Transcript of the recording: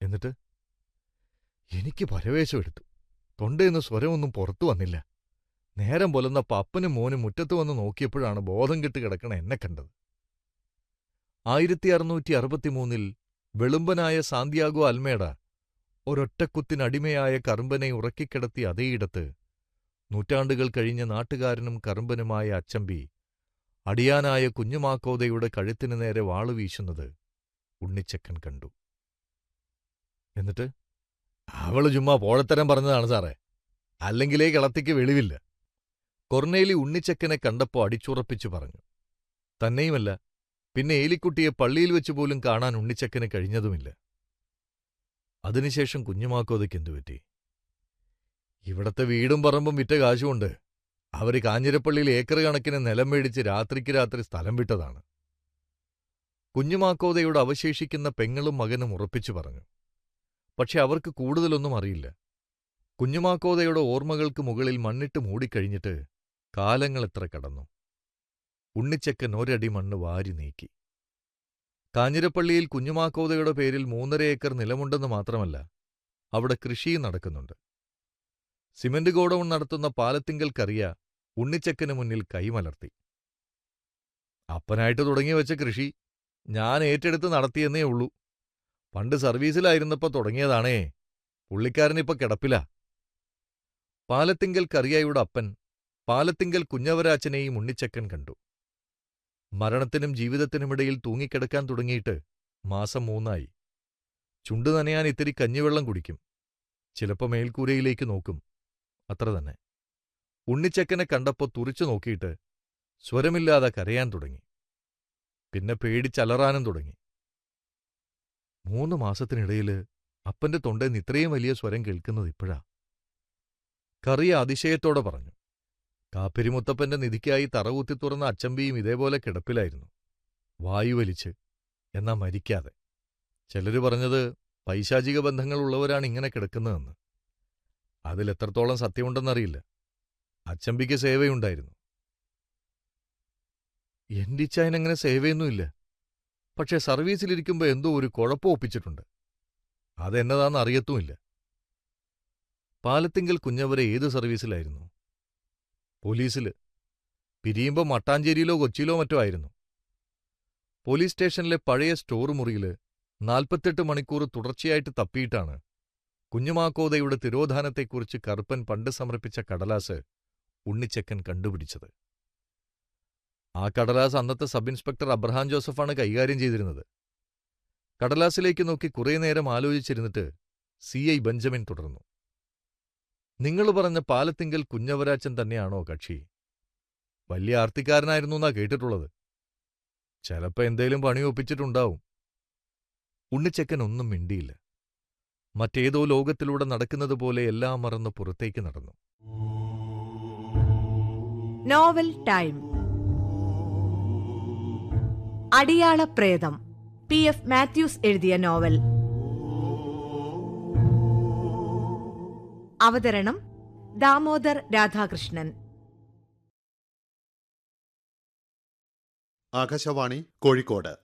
എന്നിട്ട് എനിക്ക് പരവേശം എടുത്തു തൊണ്ടയെന്ന് സ്വരമൊന്നും പുറത്തു വന്നില്ല നേരം പുലർന്നപ്പ അപ്പനും മോനും മുറ്റത്ത് വന്ന് നോക്കിയപ്പോഴാണ് ബോധം കെട്ട് കിടക്കണ എന്നെ കണ്ടത് ആയിരത്തി അറുന്നൂറ്റി അറുപത്തിമൂന്നിൽ വെളുമ്പനായ സാന്തിയാഗോ അൽമേഡ ഒരൊറ്റക്കുത്തിനടിമയായ കറുമ്പനെ ഉറക്കിക്കിടത്തി അതേയിടത്ത് നൂറ്റാണ്ടുകൾ കഴിഞ്ഞ നാട്ടുകാരനും കറുമ്പനുമായ അച്ചമ്പി അടിയാനായ കുഞ്ഞുമാക്കോതയുടെ കഴുത്തിനു നേരെ വാളു വീശുന്നത് ഉണ്ണിച്ചക്കൻ കണ്ടു എന്നിട്ട് അവള് ചുമ്മാ പോഴത്തരം പറഞ്ഞതാണ് സാറേ അല്ലെങ്കിലേ കിളത്തിക്ക് വെളിവില്ല കൊർണേലി ഉണ്ണിച്ചക്കനെ കണ്ടപ്പോ അടിച്ചുറപ്പിച്ചു പറഞ്ഞു തന്നെയുമല്ല പിന്നെ ഏലിക്കുട്ടിയെ പള്ളിയിൽ വെച്ച് പോലും കാണാൻ ഉണ്ണിച്ചക്കന് കഴിഞ്ഞതുമില്ല അതിനുശേഷം കുഞ്ഞുമാക്കോതയ്ക്ക് എന്തുപറ്റി ഇവിടത്തെ വീടും പറമ്പും വിറ്റ കാശുകൊണ്ട് അവര് കാഞ്ഞിരപ്പള്ളിയിൽ ഏക്കർ കണക്കിന് നിലം മേടിച്ച് രാത്രിക്ക് രാത്രി സ്ഥലം വിട്ടതാണ് കുഞ്ഞുമാക്കോതയുടെ അവശേഷിക്കുന്ന പെങ്ങളും മകനും ഉറപ്പിച്ചു പറഞ്ഞു പക്ഷെ അവർക്ക് കൂടുതലൊന്നും അറിയില്ല കുഞ്ഞുമാക്കോതയുടെ ഓർമ്മകൾക്ക് മുകളിൽ മണ്ണിട്ട് മൂടിക്കഴിഞ്ഞിട്ട് കാലങ്ങൾ എത്ര കടന്നു ഉണ്ണിച്ചക്കൻ ഒരടി മണ്ണ് വാരി നീക്കി കാഞ്ഞിരപ്പള്ളിയിൽ കുഞ്ഞുമാക്കോതയുടെ പേരിൽ മൂന്നര ഏക്കർ നിലമുണ്ടെന്ന് മാത്രമല്ല അവിടെ കൃഷിയും നടക്കുന്നുണ്ട് സിമന്റ് ഗോഡൌൺ നടത്തുന്ന പാലത്തിങ്കൽക്കറിയ ഉണ്ണിച്ചക്കന് മുന്നിൽ കൈമലർത്തി അപ്പനായിട്ട് തുടങ്ങി വെച്ച കൃഷി ഞാൻ ഏറ്റെടുത്ത് നടത്തിയെന്നേ ഉള്ളൂ പണ്ട് സർവീസിലായിരുന്നപ്പോ തുടങ്ങിയതാണേ പുള്ളിക്കാരനിപ്പോ കിടപ്പില പാലത്തിങ്കൽ കറിയായുടെ അപ്പൻ പാലത്തിങ്കൽ കുഞ്ഞവരാച്ചനെയും ഉണ്ണിച്ചക്കൻ കണ്ടു മരണത്തിനും ജീവിതത്തിനുമിടയിൽ തൂങ്ങിക്കിടക്കാൻ തുടങ്ങിയിട്ട് മാസം മൂന്നായി ചുണ്ടു നനയാൻ ഇത്തിരി കഞ്ഞിവെള്ളം കുടിക്കും ചിലപ്പോ മേൽക്കൂരയിലേക്ക് നോക്കും അത്ര തന്നെ ഉണ്ണിച്ചക്കനെ കണ്ടപ്പോ തുറിച്ചു നോക്കിയിട്ട് സ്വരമില്ലാതെ കരയാൻ തുടങ്ങി പിന്നെ പേടിച്ചലറാനും തുടങ്ങി മൂന്ന് മാസത്തിനിടയില് അപ്പന്റെ തൊണ്ടേന്ന് ഇത്രയും വലിയ സ്വരം കേൾക്കുന്നത് ഇപ്പോഴാ കറിയ അതിശയത്തോടെ പറഞ്ഞു കാപ്പിരിമുത്തപ്പന്റെ നിധിക്കായി തറകുത്തി തുറന്ന അച്ചമ്പിയും ഇതേപോലെ കിടപ്പിലായിരുന്നു വായു വലിച്ച് എന്നാ മരിക്കാതെ ചിലര് പറഞ്ഞത് പൈശാചിക ബന്ധങ്ങളുള്ളവരാണ് ഇങ്ങനെ കിടക്കുന്നതെന്ന് അതിലെത്രത്തോളം സത്യമുണ്ടെന്നറിയില്ല അച്ചമ്പിക്ക് സേവയുണ്ടായിരുന്നു എന്റിച്ചായനങ്ങനെ സേവയൊന്നുമില്ല പക്ഷെ സർവീസിലിരിക്കുമ്പോ എന്തോ ഒരു കുഴപ്പം ഒപ്പിച്ചിട്ടുണ്ട് അതെന്നതാന്ന് അറിയത്തുമില്ല പാലത്തിങ്കൽ കുഞ്ഞവരെ ഏത് സർവീസിലായിരുന്നു പോലീസില് പിരിയുമ്പോ മട്ടാഞ്ചേരിയിലോ കൊച്ചിയിലോ മറ്റോ ആയിരുന്നു പോലീസ് സ്റ്റേഷനിലെ പഴയ സ്റ്റോർ മുറിയില് നാൽപ്പത്തെട്ട് മണിക്കൂർ തുടർച്ചയായിട്ട് തപ്പിയിട്ടാണ് കുഞ്ഞുമാക്കോതയുടെ തിരോധാനത്തെക്കുറിച്ച് കറുപ്പൻ പണ്ട് സമർപ്പിച്ച കടലാസ് ഉണ്ണിച്ചക്കൻ കണ്ടുപിടിച്ചത് ആ കടലാസ് അന്നത്തെ സബ് ഇൻസ്പെക്ടർ അബ്രഹാം ജോസഫാണ് കൈകാര്യം ചെയ്തിരുന്നത് കടലാസിലേക്ക് നോക്കി കുറേ നേരം ആലോചിച്ചിരുന്നിട്ട് സി ഐ ബെഞ്ചമിൻ തുടർന്നു നിങ്ങൾ പറഞ്ഞ പാലത്തിങ്കൽ കുഞ്ഞവരാച്ചൻ തന്നെയാണോ കക്ഷി വലിയ ആർത്തിക്കാരനായിരുന്നു എന്നാ കേട്ടിട്ടുള്ളത് ചിലപ്പോ എന്തേലും പണി ഒപ്പിച്ചിട്ടുണ്ടാവും ഉണ്ണിച്ചക്കൻ ഒന്നും മിണ്ടിയില്ല മറ്റേതോ ലോകത്തിലൂടെ നടക്കുന്നത് പോലെ എല്ലാം മറന്ന് പുറത്തേക്ക് നടന്നു നോവൽ ടൈം അടിയാള പ്രേതം പി എഫ് മാത്യൂസ് എഴുതിയ നോവൽ അവതരണം ദാമോദർ രാധാകൃഷ്ണൻ ആകാശവാണി കോഴിക്കോട്